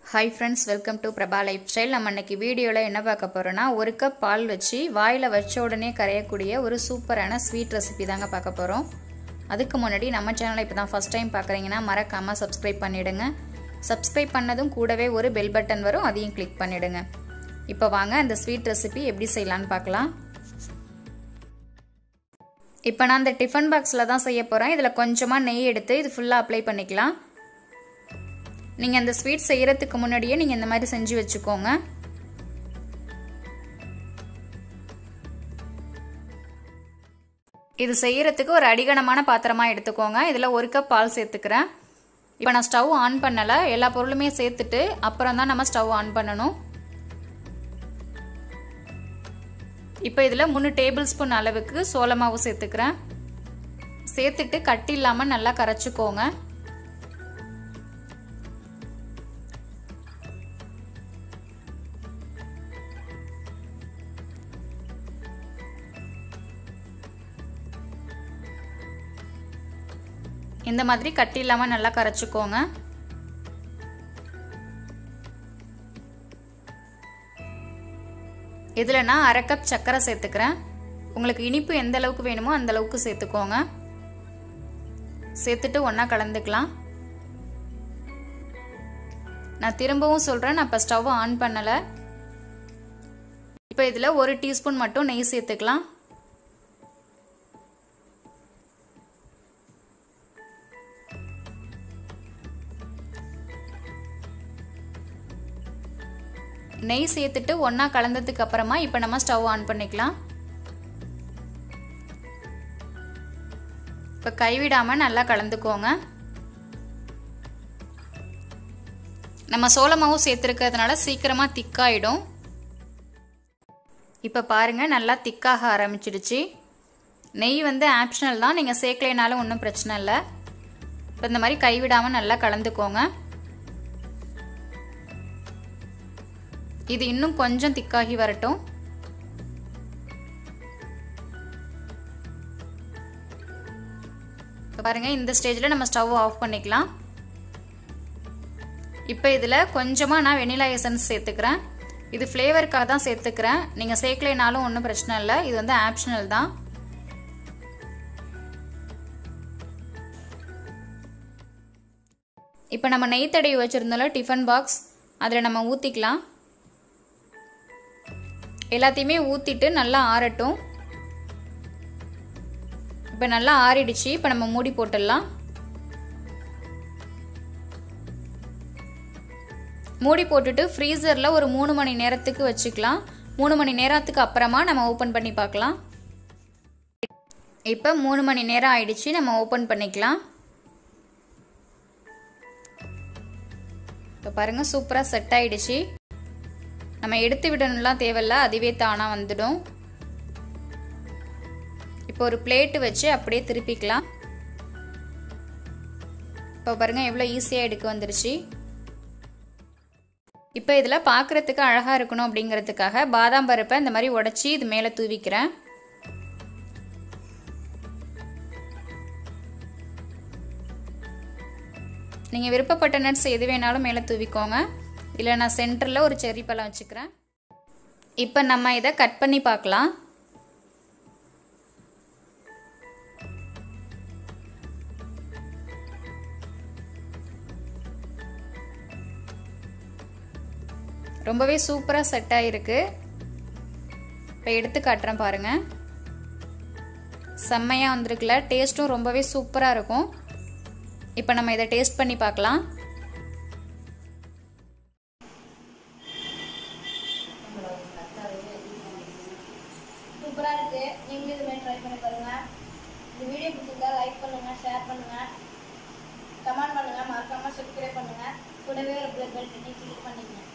hi friends welcome to Prabha life style நம்ம இன்னைக்கு வீடியோவில் என்ன பார்க்க போகிறோன்னா ஒரு கப் பால் வச்சு வாயில் வச்ச உடனே கரையக்கூடிய ஒரு சூப்பரான ஸ்வீட் ரெசிபி தாங்க பார்க்க போகிறோம் அதுக்கு முன்னாடி நம்ம சேனலை இப்போ தான் ஃபஸ்ட் டைம் பார்க்குறீங்கன்னா மறக்காமல் சப்ஸ்கிரைப் பண்ணிவிடுங்க சப்ஸ்கிரைப் பண்ணதும் கூடவே ஒரு பெல் பட்டன் வரும் அதையும் கிளிக் பண்ணிவிடுங்க இப்போ வாங்க அந்த ஸ்வீட் ரெசிபி எப்படி செய்யலான்னு பார்க்கலாம் இப்போ நான் இந்த டிஃபன் பாக்ஸில் தான் செய்ய போகிறேன் இதில் கொஞ்சமாக நெய் எடுத்து இது ஃபுல்லாக அப்ளை பண்ணிக்கலாம் நீங்கள் அந்த ஸ்வீட் செய்கிறதுக்கு முன்னாடியே நீங்கள் இந்த மாதிரி செஞ்சு வச்சுக்கோங்க இது செய்கிறதுக்கு ஒரு அடிகனமான பாத்திரமாக எடுத்துக்கோங்க இதில் ஒரு கப் பால் சேர்த்துக்கிறேன் இப்போ நான் ஸ்டவ் ஆன் பண்ணலை எல்லா பொருளுமே சேர்த்துட்டு அப்புறம் தான் நம்ம ஸ்டவ் ஆன் பண்ணணும் இப்போ இதில் மூணு டேபிள் ஸ்பூன் அளவுக்கு சோள மாவு சேர்த்துக்கிறேன் சேர்த்துட்டு கட்டி இல்லாமல் நல்லா கரைச்சிக்கோங்க இந்த மாதிரி கட்டி இல்லாமல் நல்லா கரைச்சிக்கோங்க இதில் நான் அரை கப் சர்க்கரை சேர்த்துக்கிறேன் உங்களுக்கு இனிப்பு எந்த அளவுக்கு வேணுமோ அந்த அளவுக்கு சேர்த்துக்கோங்க சேர்த்துட்டு ஒன்றா கலந்துக்கலாம் நான் திரும்பவும் சொல்கிறேன் நான் இப்போ ஸ்டவ் ஆன் பண்ணலை இப்போ இதில் ஒரு டீஸ்பூன் மட்டும் நெய் சேர்த்துக்கலாம் நெய் சேர்த்துட்டு ஒன்றா கலந்ததுக்கு அப்புறமா இப்போ நம்ம ஸ்டவ் ஆன் பண்ணிக்கலாம் இப்போ கைவிடாமல் நல்லா கலந்துக்கோங்க நம்ம சோளமாவும் சேர்த்துருக்கிறதுனால சீக்கிரமாக திக்காயிடும் இப்போ பாருங்கள் நல்லா திக்காக ஆரம்பிச்சிடுச்சு நெய் வந்து ஆப்ஷனல் தான் நீங்கள் சேர்க்கலைனாலும் ஒன்றும் பிரச்சனை இல்லை இப்போ இந்த மாதிரி கைவிடாமல் நல்லா கலந்துக்கோங்க இது இன்னும் கொஞ்சம் திக்காகி வரட்டும் பாருங்க இந்த ஸ்டேஜில் நம்ம ஸ்டவ் ஆஃப் பண்ணிக்கலாம் இப்போ இதில் கொஞ்சமாக நான் வெனிலா எசன்ஸ் சேர்த்துக்கிறேன் இது ஃப்ளேவருக்காக தான் சேர்த்துக்கிறேன் நீங்கள் சேர்க்கலைனாலும் ஒன்றும் பிரச்சனை இல்லை இது வந்து ஆப்ஷனல் தான் இப்போ நம்ம நெய் தடவி வச்சுருந்தோம்ல டிஃபன் பாக்ஸ் அதில் நம்ம ஊற்றிக்கலாம் எல்லாத்தையுமே ஊற்றிட்டு நல்லா ஆறட்டும் இப்போ நல்லா ஆறிடுச்சு இப்போ நம்ம மூடி போட்டுடலாம் மூடி போட்டுட்டு ஃப்ரீசரில் ஒரு மூணு மணி நேரத்துக்கு வச்சுக்கலாம் மூணு மணி நேரத்துக்கு அப்புறமா நம்ம ஓப்பன் பண்ணி பார்க்கலாம் இப்போ மூணு மணி நேரம் ஆயிடுச்சு நம்ம ஓப்பன் பண்ணிக்கலாம் இப்போ பாருங்கள் சூப்பராக செட் ஆயிடுச்சு நம்ம எடுத்து விடணும்லாம் தேவையில்ல அதுவே தானாக வந்துடும் இப்போ ஒரு பிளேட்டு வச்சு அப்படியே திருப்பிக்கலாம் இப்போ பாருங்கள் எவ்வளோ ஈஸியாக எடுக்க வந்துருச்சு இப்போ இதில் பார்க்குறதுக்கு அழகாக இருக்கணும் அப்படிங்கிறதுக்காக பாதாம் பருப்பை இந்த மாதிரி உடச்சி இது மேலே தூவிக்கிறேன் நீங்கள் விருப்பப்பட்ட நட்ஸ் எது வேணாலும் மேலே தூவிக்கோங்க இல்லை நான் சென்டரில் ஒரு செர்ரி பழம் வச்சுக்கிறேன் இப்போ நம்ம இதை கட் பண்ணி பார்க்கலாம் ரொம்பவே சூப்பராக செட் ஆகிருக்கு இப்போ எடுத்து காட்டுறேன் பாருங்கள் செம்மையாக வந்திருக்குல்ல டேஸ்ட்டும் ரொம்பவே சூப்பராக இருக்கும் இப்போ நம்ம இதை டேஸ்ட் பண்ணி பார்க்கலாம் சூப்பராக இருக்குது நீங்களும் இதுமாதிரி ட்ரை பண்ணி பாருங்கள் இந்த வீடியோ பிடிச்சிருந்தா லைக் பண்ணுங்கள் ஷேர் பண்ணுங்கள் கமெண்ட் பண்ணுங்கள் மறக்காமல் சப்ஸ்கிரைப் பண்ணுங்கள் கூடவே ஒரு பெல் பட்டனை கிளிக் பண்ணிக்கங்க